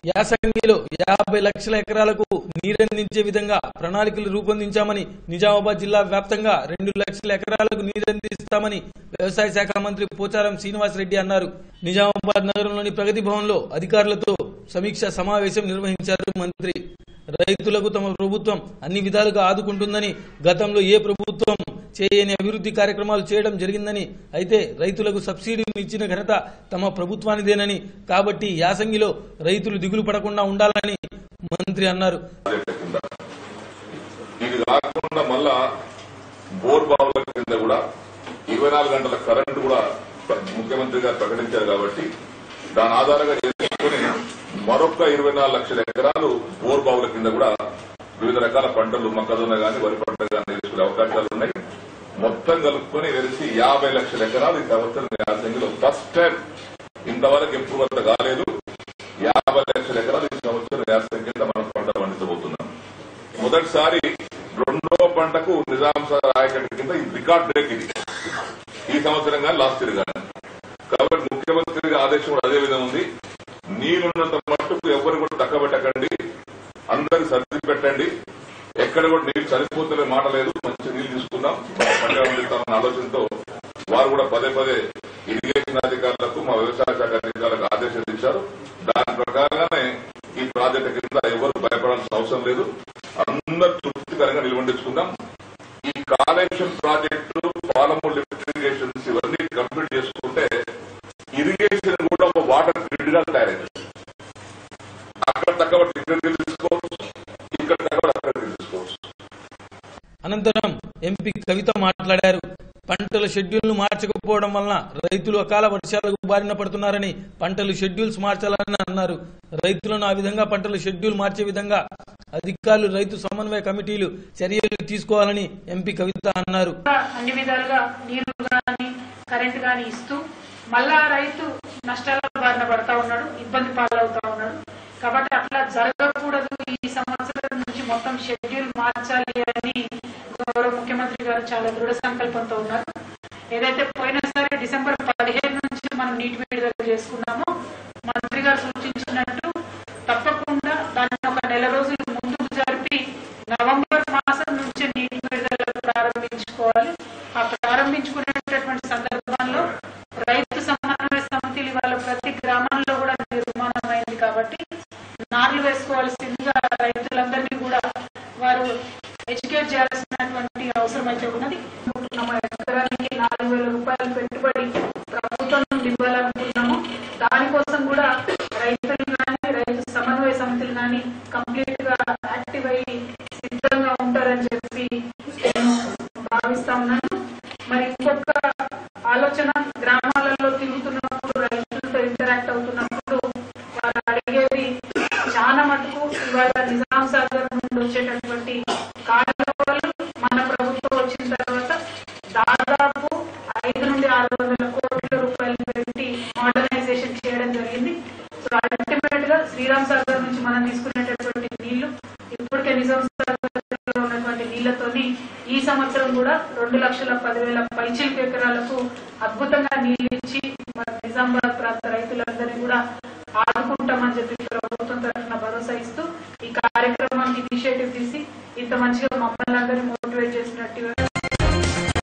యాసంగిలో యాభై లక్షల ఎకరాలకు నీరందించే విధంగా ప్రణాళికలు రూపొందించామని నిజామాబాద్ జిల్లా వ్యాప్తంగా రెండు లక్షల ఎకరాలకు నీరందిస్తామని వ్యవసాయ శాఖ మంత్రి పోచారం శ్రీనివాసరెడ్డి అన్నారు నిజామాబాద్ నగరంలోని ప్రగతి భవన్లో అధికారులతో సమీక్ష సమావేశం నిర్వహించారు మంత్రి రైతులకు తమ ప్రభుత్వం అన్ని విధాలుగా ఆదుకుంటుందని గతంలో ఏ ప్రభుత్వం చేయని అభివృద్ధి కార్యక్రమాలు చేయడం జరిగిందని అయితే రైతులకు సబ్సిడీలు ఇచ్చిన ఘనత తమ ప్రభుత్వానిదేనని కాబట్టి యాసంగిలో రైతులు దిగులు పడకుండా ఉండాలని మంత్రి అన్నారు ప్రాజెక్టుల కింద ఇది కాకుండా మళ్ళా బోర్ బావుల కింద కూడా ఇరవై నాలుగు గంటల కరెంటు కూడా ముఖ్యమంత్రి గారు ప్రకటించారు కాబట్టి దాని ఆధారంగా చేసుకుని మరొక ఇరవై నాలుగు లక్షల ఎకరాలు బోర్ బావుల కింద కూడా వివిధ రకాల పంటలు మొక్కజొన్న గాని వరి పంట గాని వేసుకునే అవకాశాలు ఉన్నాయి మొత్తం కలుపుకొని వెలిసి యాభై లక్షల ఎకరాలు ఈ సంవత్సరం యాసంగిలో ఫస్ట్ టైం ఇంతవరకు ఎప్పుడు అంత కాలేదు యాభై లక్షల ఎకరాలు ఈ సంవత్సరం యాసంగి కింద మనం పంట పండించబోతున్నాం మొదటిసారి రెండో పంటకు నిజాం సార్ ఆయకట్టు కింద ఇది రికార్డ్ బ్రేక్ ఇది ఈ సంవత్సరం కానీ లాస్ట్ ఇయర్ కానీ కాబట్టి ముఖ్యమంత్రి ఆదేశం కూడా అదే విధంగా ఉంది నీళ్ళున్నంత మట్టుకు ఎవరు కూడా తక్కబెట్టకండి అందరికి సర్ది పెట్టండి ఎక్కడ కూడా నీళ్ళు చనిపోతున్న మాట లేదు మంచి నీళ్లు తీసుకుందాం పంట పండిస్తామన్న ఆలోచనతో వారు కూడా పదే పదే ఇరిగేషన్ అధికారులకు మా వ్యవసాయ శాఖ అధికారులకు ఆదేశాలు ఇచ్చారు దాని ప్రకారంగానే ఈ ప్రాజెక్టు కింద ఎవరు భయపడాల్సిన అవసరం లేదు అందరు తృప్తికరంగా నిలబడించుకుందాం ఈ Kaleshwaram project Palamuru lift irrigations ఇవన్నీ కంప్లీట్ చేసుకుంటే ఇరిగేషన్ కూడా ఒక వాటర్ గ్రిడ్ గా తయారైంది అక్కడ తక్కువ ఇక్కడికి తీసుకోవచ్చు ఇక్కడ తక్కువ అక్కడికి తీసుకోవచ్చు అనంతరం ఎంపీ కవిత మాట్లాడారు పంటల షెడ్యూల్ను మార్చకపోవడం వలన రైతులు అకాల వర్షాలకు బారిన పడుతున్నారని పంటలు షెడ్యూల్స్ మార్చాలని అన్నారు రైతులను ఆ విధంగా పంటల షెడ్యూల్ మార్చే విధంగా అధికారులు రైతు సమన్వయ కమిటీలు చర్యలు తీసుకోవాలని ఎంపీ కవిత అన్నారు అన్ని విధాలుగా నీరు గాని కరెంట్ గాని ఇస్తూ మళ్ళా రైతు నష్టాల బారిన పడతా ఉన్నాడు ఇబ్బంది పాలవుతా ఉన్నాడు కాబట్టి అట్లా జరగకూడదు ఈ సంవత్సరం నుంచి మొత్తం షెడ్యూల్ మార్చాలి అని గౌరవ ముఖ్యమంత్రి గారు చాలా దృఢ సంకల్పంతో ఉన్నారు ఏదైతే పోయినసారి డిసెంబర్ పదిహేను నుంచి మనం నీటి విడుదల చేసుకున్నామో మంత్రి గారు సూచించినట్టు తప్పకుండా దాన్ని ఒక నెల రోజులు ముందుకు జరిపి నవంబర్ మాసం నుంచి నీటి విడుదల ప్రారంభించుకోవాలి ఆ ప్రారంభించుకునేటటువంటి సందర్భంలో రైతు సమన్వయ సమితిలు ఇవాళ ప్రతి గ్రామంలో కూడా నిర్మాణం అయింది కాబట్టి నార్లు వేసుకోవాల్సిందిగా రైతులందరినీ కూడా వారు ఎడ్యుకేట్ చేయాల్సినటువంటి అవసరం అయితే ఉన్నది అనుకుంటున్నాము. ఎకరానికి నాలుగు వేల రూపాయలు పెట్టుబడి ప్రభుత్వం నుండి ఇవ్వాలనుకున్నాము దానికోసం కూడా రైతులు కానీ రైతు సమన్వయ సమితులు కానీ కంప్లీట్ గా యాక్టివ్ అయ్యి సిద్ధంగా ఉంటారని చెప్పి నేను భావిస్తా ఉన్నాను మరి ఇంకొక ఆలోచన గ్రామాలలో తిరుగుతున్నప్పుడు రైతులతో ఇంటరాక్ట్ అవుతున్నప్పుడు వారు అడిగేది చాలా మటుకు ఇవాళ నిజాం సాగర్ నుండి వచ్చేటటువంటి కాలువలు మన ప్రభుత్వం వచ్చిన తర్వాత దాదాపు ఐదు నుండి ఆరు వందల కోట్ల రూపాయలు పెట్టి మోడర్నైజేషన్ చేయడం జరిగింది సో అల్టిమేట్ గా శ్రీరామ్ సాగర్ నుంచి మనం తీసుకునేటటువంటి నీళ్లు ఇప్పటికే నిజాం సాగర్ లో ఉన్నటువంటి నీళ్లతోని ఈ సంవత్సరం కూడా రెండు లక్షల పదివేల పైచిల్క ఎకరాలకు అద్భుతంగా నీళ్లు ఇచ్చి మన నిజామాబాద్ ప్రాంతం